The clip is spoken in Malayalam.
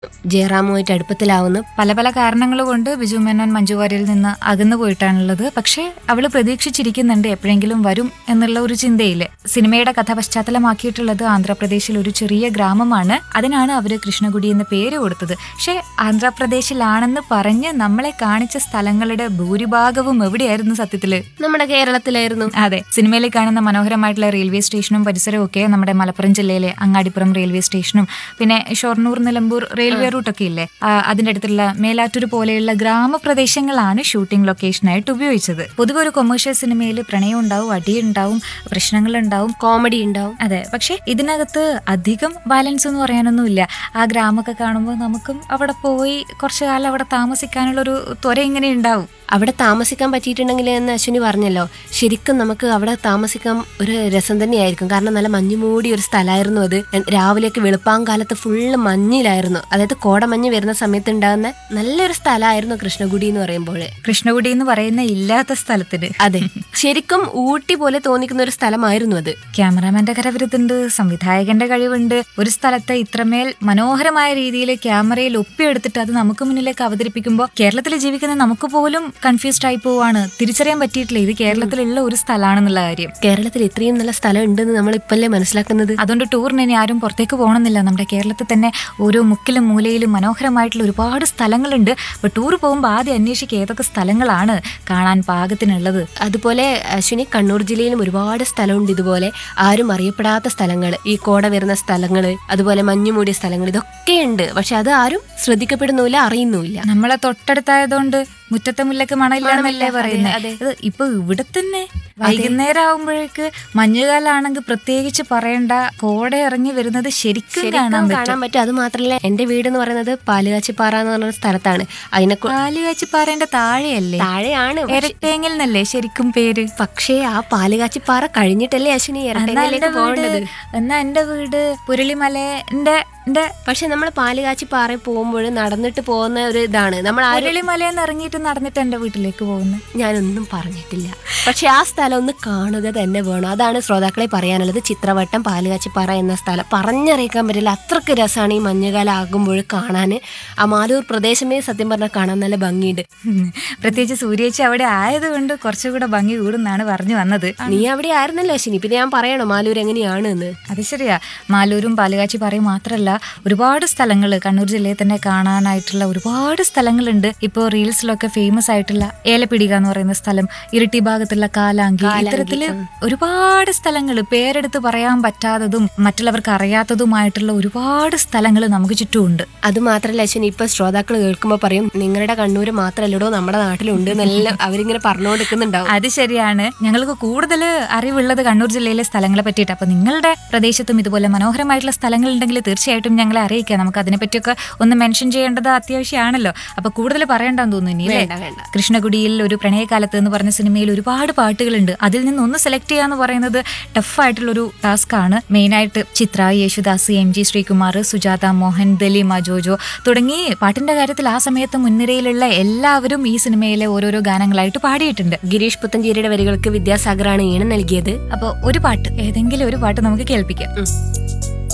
ജയറാമുമായിട്ട് അടുപ്പത്തിലാവുന്നു പല പല കാരണങ്ങൾ കൊണ്ട് ബിജു മേനോൻ മഞ്ജു വാര്യരിൽ നിന്ന് അകന്നു പോയിട്ടാണുള്ളത് പക്ഷേ അവള് പ്രതീക്ഷിച്ചിരിക്കുന്നുണ്ട് എപ്പോഴെങ്കിലും വരും എന്നുള്ള ഒരു ചിന്തയില് സിനിമയുടെ കഥ പശ്ചാത്തലമാക്കിയിട്ടുള്ളത് ആന്ധ്രാപ്രദേശിൽ ഒരു ചെറിയ ഗ്രാമമാണ് അതിനാണ് അവര് കൃഷ്ണകുടി എന്ന പേര് കൊടുത്തത് പക്ഷേ ആന്ധ്രാപ്രദേശിലാണെന്ന് പറഞ്ഞ് നമ്മളെ കാണിച്ച സ്ഥലങ്ങളുടെ ഭൂരിഭാഗവും എവിടെയായിരുന്നു സത്യത്തില് നമ്മുടെ കേരളത്തിലായിരുന്നു അതെ സിനിമയിൽ കാണുന്ന മനോഹരമായിട്ടുള്ള റെയിൽവേ സ്റ്റേഷനും പരിസരവും ഒക്കെ നമ്മുടെ മലപ്പുറം ജില്ലയിലെ അങ്ങാടിപ്പുറം റെയിൽവേ സ്റ്റേഷനും പിന്നെ ഷൊർണൂർ നിലമ്പൂർ റെയിൽവേ റൂട്ടൊക്കെ ഇല്ലേ ആ, അതിന്റെ അടുത്തുള്ള മേലാറ്റൂർ പോലെയുള്ള ഗ്രാമപ്രദേശങ്ങളാണ് ഷൂട്ടിംഗ് ലൊക്കേഷനായിട്ട് ഉപയോഗിച്ചത് പൊതുവെ ഒരു കൊമേഴ്ഷ്യൽ സിനിമയിൽ പ്രണയം ഉണ്ടാവും അടിയുണ്ടാവും പ്രശ്നങ്ങളുണ്ടാവും കോമഡി ഉണ്ടാവും അതെ പക്ഷെ ഇതിനകത്ത് അധികം ബാലൻസ് എന്ന് പറയാനൊന്നുമില്ല ആ ഗ്രാമമൊക്കെ കാണുമ്പോൾ നമുക്കും അവിടെ പോയി കുറച്ചു കാലം അവിടെ താമസിക്കാനുള്ള ഒരു ത്വര ഇങ്ങനെ ഉണ്ടാവും അവിടെ താമസിക്കാൻ പറ്റിയിട്ടുണ്ടെങ്കിൽ എന്ന് അശ്വിനി പറഞ്ഞല്ലോ ശരിക്കും നമുക്ക് അവിടെ താമസിക്കാൻ ഒരു രസം തന്നെയായിരിക്കും കാരണം നല്ല മഞ്ഞ് മൂടി ഒരു സ്ഥലമായിരുന്നു അത് രാവിലെയൊക്കെ വെളുപ്പാങ്കാലത്ത് ഫുള്ള് മഞ്ഞിലായിരുന്നു അതായത് കോടമഞ്ഞ് വരുന്ന സമയത്ത് ഉണ്ടാകുന്ന നല്ലൊരു സ്ഥലമായിരുന്നു കൃഷ്ണഗുഡി എന്ന് പറയുമ്പോൾ കൃഷ്ണകുടി എന്ന് പറയുന്ന ഇല്ലാത്ത സ്ഥലത്തിന് അതെ ശരിക്കും ഊട്ടി പോലെ തോന്നിക്കുന്ന ഒരു സ്ഥലമായിരുന്നു അത് ക്യാമറാമാന്റെ കരവിരുതുണ്ട് സംവിധായകന്റെ കഴിവുണ്ട് ഒരു സ്ഥലത്തെ ഇത്രമേൽ മനോഹരമായ രീതിയിൽ ക്യാമറയിൽ ഒപ്പിയെടുത്തിട്ട് അത് നമുക്ക് മുന്നിലേക്ക് അവതരിപ്പിക്കുമ്പോൾ കേരളത്തിൽ ജീവിക്കുന്ന നമുക്ക് പോലും കൺഫ്യൂസ്ഡ് ആയി പോവാണ് തിരിച്ചറിയാൻ പറ്റിയിട്ടില്ല ഇത് കേരളത്തിലുള്ള ഒരു സ്ഥലമാണെന്നുള്ള കാര്യം കേരളത്തിൽ ഇത്രയും നല്ല സ്ഥലം ഉണ്ടെന്ന് നമ്മൾ ഇപ്പല്ലേ മനസ്സിലാക്കുന്നത് അതുകൊണ്ട് ടൂറിന് ഇനി ആരും പുറത്തേക്ക് പോകണമെന്നില്ല നമ്മുടെ കേരളത്തിൽ തന്നെ ഓരോ മുക്കിലും മൂലയിലും മനോഹരമായിട്ടുള്ള ഒരുപാട് സ്ഥലങ്ങളുണ്ട് അപ്പോൾ ടൂർ പോകുമ്പോൾ ആദ്യം അന്വേഷിക്കുക ഏതൊക്കെ സ്ഥലങ്ങളാണ് കാണാൻ പാകത്തിനുള്ളത് അതുപോലെ അശ്വിനി കണ്ണൂർ ജില്ലയിലും ഒരുപാട് സ്ഥലമുണ്ട് ഇതുപോലെ ആരും അറിയപ്പെടാത്ത സ്ഥലങ്ങൾ ഈ കോട വരുന്ന സ്ഥലങ്ങൾ അതുപോലെ മഞ്ഞുമൂടിയ സ്ഥലങ്ങൾ ഇതൊക്കെ ഉണ്ട് പക്ഷെ അത് ആരും ശ്രദ്ധിക്കപ്പെടുന്നുമില്ല അറിയുന്നുമില്ല നമ്മളെ തൊട്ടടുത്തായതുകൊണ്ട് മുറ്റത്തെ മുല്ലക്ക് മണമില്ല എന്നല്ലേ മണമില്ല, പറയുന്നത് അതെ, ഇത് ഇപ്പൊ ഇവിടെ തന്നെ വൈകുന്നേരം ആവുമ്പോഴേക്ക് മഞ്ഞുകാലാണെങ്കിൽ പ്രത്യേകിച്ച് പറയണ്ട കോട ഇറങ്ങി വരുന്നത് ശരിക്കും കാണാൻ ശരിക്കും പറ്റും കാണാൻ പറ്റും അത് മാത്രമല്ല എന്റെ വീട് എന്ന് പറയുന്നത് പാലുകാച്ചിപ്പാറ എന്ന് പറഞ്ഞ സ്ഥലത്താണ് അതിനെ കു- പാലുകാച്ചിപ്പാറേന്റെ താഴെയല്ലേ താഴെയാണ് പക്ഷെ- എരട്ടേങ്ങൽ എന്നല്ലേ ശരിക്കും പേര് പക്ഷേ ആ പാലുകാച്ചിപ്പാറ കഴിഞ്ഞിട്ടല്ലേ അശ്വിനി എന്നാ എന്റെ ഇരട്ടയിലേക്ക് വീട് പോകേണ്ടത് എന്നാ എന്റെ വീട് പുരളിമലേന്റെ എന്റെ പക്ഷെ നമ്മൾ പാലുകാച്ചിപ്പാറ പോകുമ്പോൾ നടന്നിട്ട് പോകുന്ന ഒരു ഇതാണ് നമ്മൾ ആരും പുരളിമലയെന്ന് ഇറങ്ങിയിട്ട് നടന്നിട്ട് എന്റെ വീട്ടിലേക്ക് പോകുന്നത് ഞാനൊന്നും പറഞ്ഞിട്ടില്ല പക്ഷെ ആ സ്ഥലം ഒന്ന് കാണുക തന്നെ വേണം അതാണ് ശ്രോതാക്കളെ പറയാനുള്ളത് ചിത്രവട്ടം പാലുകാച്ചിപ്പാറ എന്ന സ്ഥലം പറഞ്ഞറിയിക്കാൻ പറ്റില്ല അത്രക്ക് രസമാണ് ഈ മഞ്ഞുകാലം ആകുമ്പോൾ കാണാൻ ആ മാലൂർ പ്രദേശമേ സത്യം പറഞ്ഞാൽ കാണാൻ നല്ല ഭംഗിയുണ്ട് ഉം. പ്രത്യേകിച്ച് സൂര്യേച്ചി അവിടെ ആയതുകൊണ്ട് കുറച്ചുകൂടെ ഭംഗി കൂടുന്നാണ് പറഞ്ഞു വന്നത് നീ അവിടെ ആയിരുന്നല്ലോ അശ്വിനി പിന്നെ ഞാൻ പറയണോ മാലൂർ എങ്ങനെയാണ് എന്ന് അത് ശരിയാ മാലൂരും പാലുകാച്ചി പറയും മാത്രമല്ല ഒരുപാട് സ്ഥലങ്ങൾ കണ്ണൂർ ജില്ലയിൽ തന്നെ കാണാനായിട്ടുള്ള ഒരുപാട് സ്ഥലങ്ങളുണ്ട് ഇപ്പോൾ റീൽസിലൊക്കെ ഫേമസ് ആയിട്ടുള്ള ഏലപ്പിടിക എന്ന് പറയുന്ന സ്ഥലം ഇരിട്ടി ഭാഗത്തുള്ള കാലാങ്കി ഇത്തരത്തില് ഒരുപാട് സ്ഥലങ്ങൾ പേരെടുത്ത് പറയാൻ പറ്റാത്തതും മറ്റുള്ളവർക്ക് അറിയാത്തതുമായിട്ടുള്ള ഒരുപാട് സ്ഥലങ്ങൾ നമുക്ക് ചുറ്റുമുണ്ട് അത് മാത്രല്ല അശ്വിനി ഇപ്പൊ ശ്രോതാക്കൾ കേൾക്കുമ്പോൾ പറയും നിങ്ങളുടെ കണ്ണൂര് മാത്രല്ലടോ നമ്മുടെ നാട്ടിലുണ്ട് എന്നെല്ലാം അവരിങ്ങനെ പറഞ്ഞുകൊടുക്കുന്നുണ്ടാവും അത് ശരിയാണ് ഞങ്ങൾക്ക് കൂടുതൽ അറിവുള്ളത് കണ്ണൂർ ജില്ലയിലെ സ്ഥലങ്ങളെ പറ്റിയിട്ട് അപ്പൊ നിങ്ങളുടെ പ്രദേശത്തും ഇതുപോലെ മനോഹരമായിട്ടുള്ള സ്ഥലങ്ങൾ ഉണ്ടെങ്കിൽ തീർച്ചയായിട്ടും ഞങ്ങളെ അറിയിക്കാം നമുക്ക് അതിനെപ്പറ്റിയൊക്കെ ഒന്ന് മെൻഷൻ ചെയ്യേണ്ടത് അത്യാവശ്യമാണല്ലോ അപ്പൊ കൂടുതൽ പറയണ്ടെന്ന് തോന്നുന്നു ഇനി അല്ലേ വേണ്ട വേണ്ട കൃഷ്ണകുടിയിൽ ഒരു പ്രണയകാലത്ത് എന്ന് പറഞ്ഞ സിനിമയിൽ ഒരുപാട് പാട്ടുകളുണ്ട് അതിൽ നിന്ന് ഒന്ന് സെലക്ട് ചെയ്യാന്ന് പറയുന്നത് ടഫായിട്ടുള്ള ഒരു ടാസ്ക് ആണ് മെയിനായിട്ട് ചിത്ര യേശുദാസ് എം ജി ശ്രീകുമാർ സുജാത മോഹൻ ദലീമ ജോജോ തുടങ്ങി പാട്ടിന്റെ കാര്യത്തിൽ ആ സമയത്ത് മുൻനിരയിലുള്ള എല്ലാവരും ഈ സിനിമയിലെ ഓരോരോ ഗാനങ്ങളായിട്ട് പാടിയിട്ടുണ്ട് ഗിരീഷ് പുത്തഞ്ചേരിയുടെ വരികൾക്ക് വിദ്യാസാഗറാണ് ഈണം നൽകിയത് അപ്പോൾ ഒരു പാട്ട് ഏതെങ്കിലും ഒരു പാട്ട് നമുക്ക് കേൾപ്പിക്കാം ഉം.